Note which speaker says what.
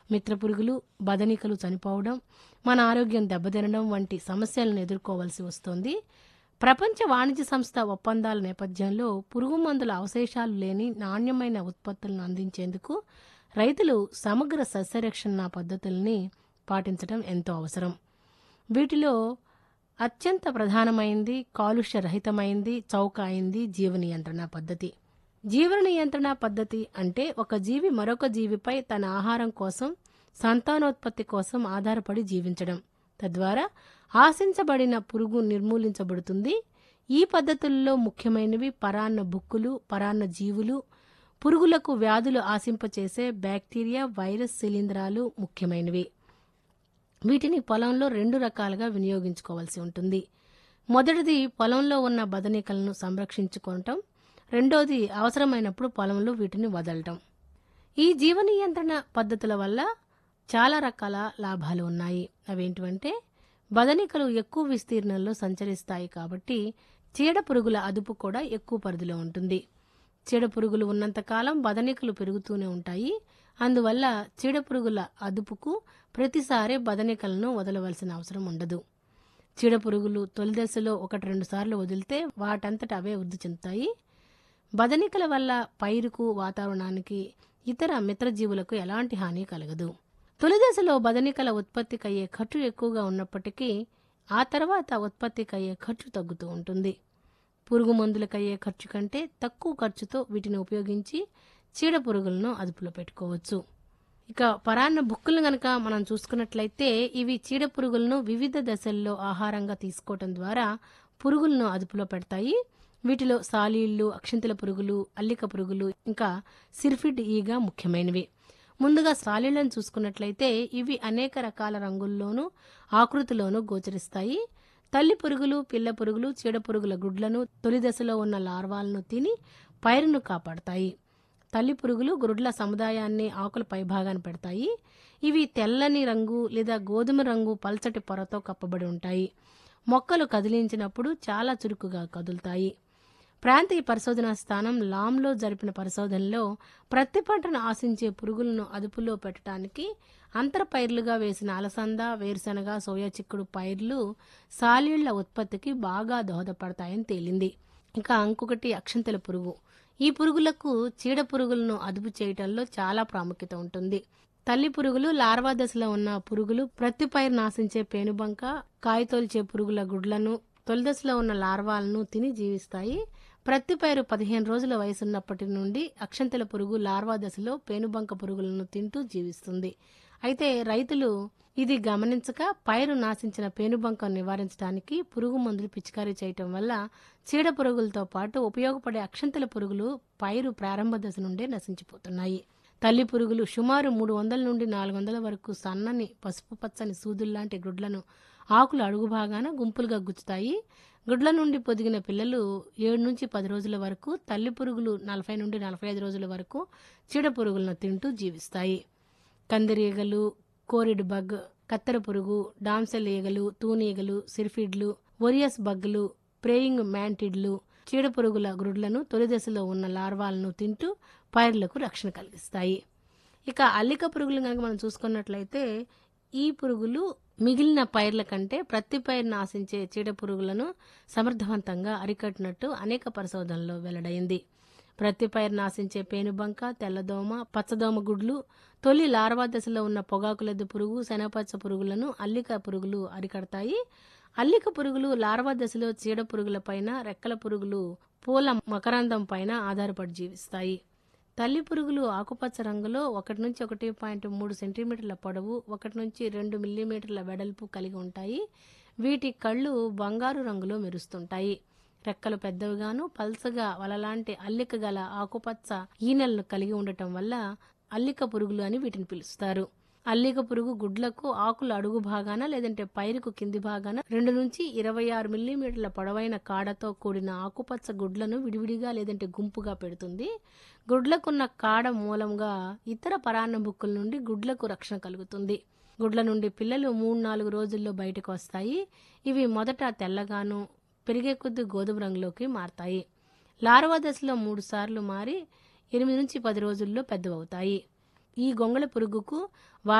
Speaker 1: మిత్రపురుగులు బదనికలు చనిపోవడం మన ఆరోగ్యం దెబ్బతినడం వంటి సమస్యలను ఎదుర్కోవాల్సి వస్తోంది ప్రపంచ వాణిజ్య సంస్థ ఒప్పందాల నేపథ్యంలో పురుగు మందుల అవశేషాలు లేని నాణ్యమైన ఉత్పత్తులను అందించేందుకు రైతులు సమగ్ర సస్యరక్షణ పద్ధతుల్ని పాటించడం ఎంతో అవసరం వీటిలో అత్యంత ప్రధానమైంది కాలుష్య రహితమైంది చౌక అయింది జీవ నియంత్రణ పద్ధతి జీవ నియంత్రణ పద్ధతి అంటే ఒక జీవి మరొక జీవిపై తన ఆహారం కోసం సంతానోత్పత్తి కోసం ఆధారపడి జీవించడం తద్వారా ఆశించబడిన పురుగు నిర్మూలించబడుతుంది ఈ పద్ధతుల్లో ముఖ్యమైనవి పరాన్న బుక్కులు పరాన్న జీవులు పురుగులకు వ్యాధులు ఆశింపచేసే బ్యాక్టీరియా వైరస్ శిలీంధ్రాలు ముఖ్యమైనవి వీటిని పొలంలో రెండు రకాలుగా వినియోగించుకోవాల్సి ఉంటుంది మొదటిది పొలంలో ఉన్న బదనికలను సంరక్షించుకోవటం రెండోది అవసరమైనప్పుడు పొలంలో వీటిని వదలటం ఈ జీవ నియంత్రణ పద్ధతుల వల్ల చాలా రకాల లాభాలు ఉన్నాయి అవేంటివంటే బదనికలు ఎక్కువ విస్తీర్ణంలో సంచరిస్తాయి కాబట్టి చీడ పురుగుల అదుపు కూడా ఎక్కువ పరిధిలో ఉంటుంది చీడ పురుగులు ఉన్నంతకాలం బదనికలు పెరుగుతూనే ఉంటాయి అందువల్ల చీడ పురుగుల అదుపుకు ప్రతిసారి బదనికలను వదలవలసిన అవసరం ఉండదు చీడ పురుగులు తొలి దశలో ఒకటి రెండు సార్లు వదిలితే వాటంతట అవే వృద్ధి చెందుతాయి బదనికల వల్ల పైరుకు వాతావరణానికి ఇతర మిత్రజీవులకు ఎలాంటి హాని కలగదు తొలి దశలో బదనికల ఉత్పత్తికి అయ్యే ఖర్చు ఎక్కువగా ఉన్నప్పటికీ ఆ తర్వాత ఉత్పత్తికి అయ్యే ఖర్చు తగ్గుతూ ఉంటుంది పురుగు మందులకయ్యే ఖర్చు కంటే తక్కువ ఖర్చుతో వీటిని ఉపయోగించి చీడ పురుగులను అదుపులో పెట్టుకోవచ్చు ఇక పరాన్న బుక్కులు గనక మనం చూసుకున్నట్లయితే ఇవి చీడ పురుగులను వివిధ దశల్లో ఆహారంగా తీసుకోవటం ద్వారా పురుగులను అదుపులో పెడతాయి వీటిలో సాలీళ్లు అక్షింతల పురుగులు అల్లిక పురుగులు ఇంకా సిర్ఫిడ్ ఈగ ముఖ్యమైనవి ముందుగా సాలీళ్లను చూసుకున్నట్లయితే ఇవి అనేక రకాల రంగుల్లోనూ ఆకృతిలోనూ గోచరిస్తాయి తల్లి పురుగులు పిల్ల పురుగులు చీడ పురుగుల గుడ్లను తొలి దశలో ఉన్న లార్వాలను తిని పైరును కాపాడతాయి తల్లి పురుగులు గుడ్ల సముదాయాన్ని ఆకుల పైభాగాన పెడతాయి ఇవి తెల్లని రంగు లేదా గోధుమ రంగు పల్చటి పొరతో కప్పబడి ఉంటాయి మొక్కలు కదిలించినప్పుడు చాలా చురుకుగా కదులుతాయి ప్రాంతీయ పరిశోధనా స్థానం లాంలో జరిపిన పరిశోధనలో ప్రతి పంటను ఆశించే పురుగులను అదుపులో పెట్టడానికి అంతర పైర్లుగా వేసిన అలసంద వేరుశనగ సోయా చిక్కుడు పైర్లు సాలీళ్ల ఉత్పత్తికి బాగా దోహదపడతాయని తేలింది ఇంకా ఇంకొకటి అక్షంతల పురుగు ఈ పురుగులకు చీడ పురుగులను అదుపు చేయటంలో చాలా ప్రాముఖ్యత ఉంటుంది తల్లి పురుగులు లార్వా దశలో ఉన్న పురుగులు ప్రతి పైరు నాశించే పేనుబంక కాయతోల్చే పురుగుల గుడ్లను తొలి దశలో ఉన్న లార్వాలను తిని జీవిస్తాయి ప్రతి పైరు పదిహేను రోజుల వయసున్నప్పటి నుండి అక్షంతల పురుగు లార్వా దశలో పేనుబంక పురుగులను తింటూ జీవిస్తుంది అయితే రైతులు ఇది గమనించక పైరు నాశించిన పేనుబంకను నివారించడానికి పురుగు మందులు పిచికారీ చేయటం వల్ల చీడ పురుగులతో పాటు ఉపయోగపడే అక్షంతల పురుగులు పైరు ప్రారంభ దశ నుండే నశించిపోతున్నాయి తల్లి పురుగులు సుమారు మూడు వందల నుండి నాలుగు వందల వరకు సన్నని పసుపు పచ్చని సూదుల్లాంటి గుడ్లను ఆకుల అడుగు భాగాన గుంపులుగా గుచ్చుతాయి గుడ్ల నుండి పొదిగిన పిల్లలు ఏడు నుంచి పది రోజుల వరకు తల్లి పురుగులు నలభై నుండి నలభై ఐదు రోజుల వరకు చీడ పురుగులను తింటూ జీవిస్తాయి కందిరీగలు కోరిడ్ బగ్ కత్తెర పురుగు డామ్సెల్ ఈగలు తూనీగలు సిర్ఫిడ్లు ఒరియస్ బగ్గులు ప్రేయింగ్ మ్యాంటిడ్లు చీడ పురుగుల గ్రుడ్లను తొలి దశలో ఉన్న లార్వాలను తింటూ పైర్లకు రక్షణ కలిగిస్తాయి ఇక అల్లిక పురుగులు కనుక మనం చూసుకున్నట్లయితే ఈ పురుగులు మిగిలిన పైర్ల కంటే ప్రతి పైరును ఆశించే చీడ పురుగులను సమర్థవంతంగా అరికట్టినట్టు అనేక పరిశోధనల్లో వెల్లడైంది ప్రతి పైరు నాశించే పేనుబంక తెల్లదోమ పచ్చదోమ గుడ్లు తొలి లార్వా దశలో ఉన్న పొగాకులెద్దు పురుగు శనగపచ్చ పురుగులను అల్లిక పురుగులు అరికడతాయి అల్లిక పురుగులు లార్వా దశలో చీడ పురుగుల పైన రెక్కల పురుగులు పూల మకరందం పైన ఆధారపడి జీవిస్తాయి తల్లి పురుగులు ఆకుపచ్చ రంగులో ఒకటి నుంచి ఒకటి పాయింట్ మూడు సెంటీమీటర్ల పొడవు ఒకటి నుంచి రెండు మిల్లీమీటర్ల వెడల్పు కలిగి ఉంటాయి వీటి కళ్ళు బంగారు రంగులో మెరుస్తుంటాయి రెక్కలు పెద్దవిగాను పల్సగా వలలాంటి అల్లిక గల ఆకుపచ్చ ఈనెలను కలిగి ఉండటం వల్ల అల్లిక పురుగులు అని వీటిని పిలుస్తారు అల్లిక పురుగు గుడ్లకు ఆకుల అడుగు భాగాన లేదంటే పైరుకు కింది భాగాన రెండు నుంచి ఇరవై ఆరు మిల్లీమీటర్ల పొడవైన కాడతో కూడిన ఆకుపచ్చ గుడ్లను విడివిడిగా లేదంటే గుంపుగా పెడుతుంది గుడ్లకున్న కాడ మూలంగా ఇతర పరాన్న బుక్కుల నుండి గుడ్లకు రక్షణ కలుగుతుంది గుడ్ల నుండి పిల్లలు మూడు నాలుగు రోజుల్లో బయటకు వస్తాయి ఇవి మొదట తెల్లగాను పెరిగే కొద్ది గోధుమ రంగులోకి మారతాయి లార్వా దశలో మూడు సార్లు మారి ఎనిమిది నుంచి పది రోజుల్లో పెద్దవవుతాయి ఈ గొంగళ పురుగుకు